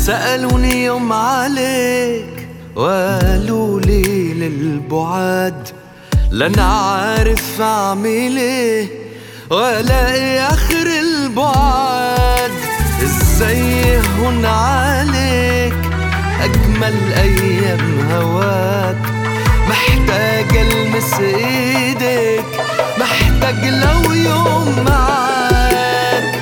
سألوني يوم عليك وقالوا لي للبعاد لنا عارف اعمل ايه والاقي اخر البعاد ازاي هون عليك اجمل ايام هواك محتاج المس ايدك محتاج لو يوم معاك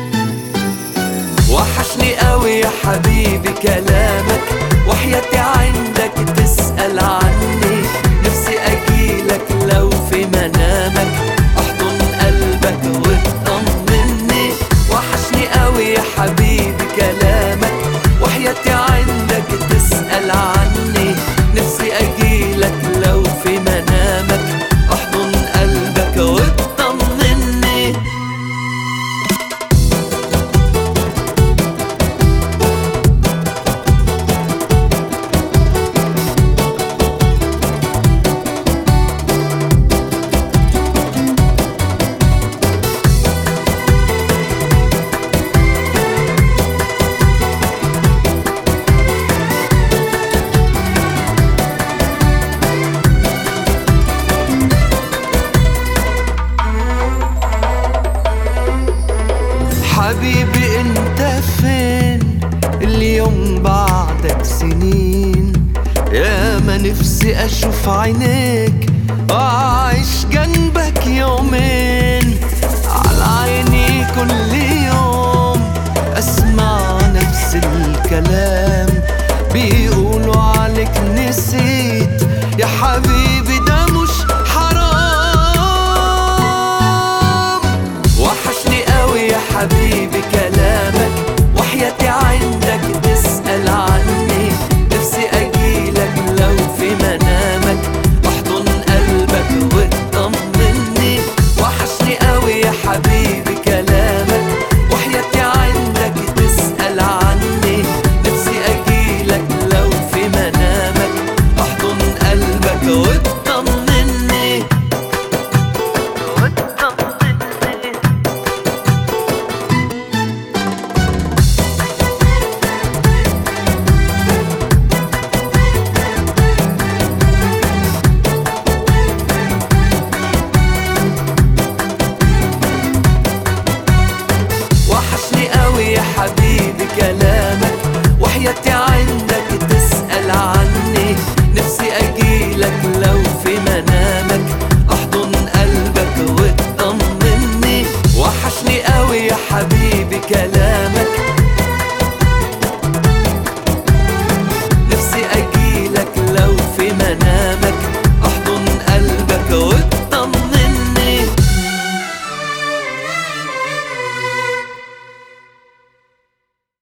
وحشني قوي يا حبيبي كلامك وحياتي عندك تسأل عني نفسي اجيلك لو في منامك احضن قلبك وتطمني وحشني قوي يا حبيبي كلامك وحياتي عندك تسأل عني نفسي اجيلك لو في منامك احضن قلبك وتطمني حبيبي انت فين اليوم بعدك سنين يا ما نفسي اشوف عينيك واعيش